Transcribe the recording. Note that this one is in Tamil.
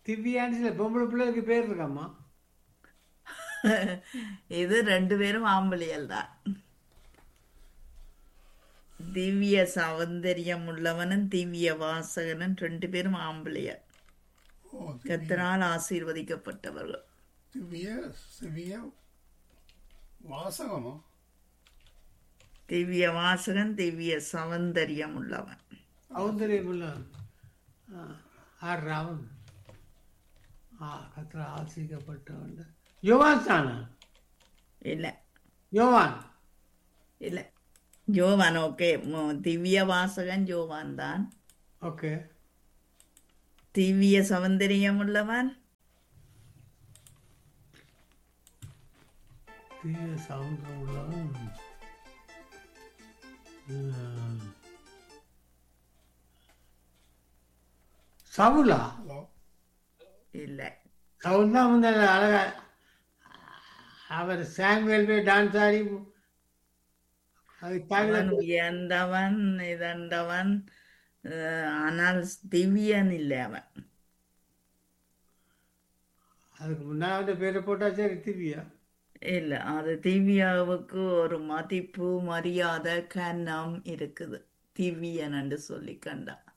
திவ்யான்னு சில பொம்பளை பிள்ளைக்கு பேர் இருக்காம்மா இது ரெண்டு பேரும் ஆம்பளியல் தான் திவ்ய சௌந்தரியம் உள்ளவனும் திவ்ய வாசகனும் ரெண்டு பேரும் ஆம்பளியர் ஓ கத்தனால் ஆசீர்வதிக்கப்பட்டவர்கள் திவ்ய சிவிய வாசகமா திவ்ய வாசகன் திவ்ய சௌந்தரியம் உள்ளவன் சௌந்தரியம் உள்ள ஆர் ராவன் ஆ கத்திர ஆசிக்கப்பட்டவன் யோவான் தானா இல்ல யோவான் இல்ல ஜோவான் ஓகே மு- திவ்ய வாசகன் ஜோவான் தான் ஓகே திவ்ய சௌந்தரியம் உள்ளவன் தீய சவுந்தரம் உள்ளவன் ம். சவுலா ஹலோ இல்ல சவுல் தான் வந்து அந்த அழகா அவர் சாங்குவேல் போய் டான்ஸ் ஆடி அது அவன் தாங்க உயர்ந்தவன் இதண்டவன் அஹ், ஆனால் திவ்யன் இல்லை அவன் அதுக்கு முன்னாடி அவன் பேரை போட்டா சரி திவ்யா இல்ல அது திவ்யாவுக்கு ஒரு மதிப்பு மரியாதை கன்னம் இருக்குது திவ்யன் என்று சொல்லி கண்டா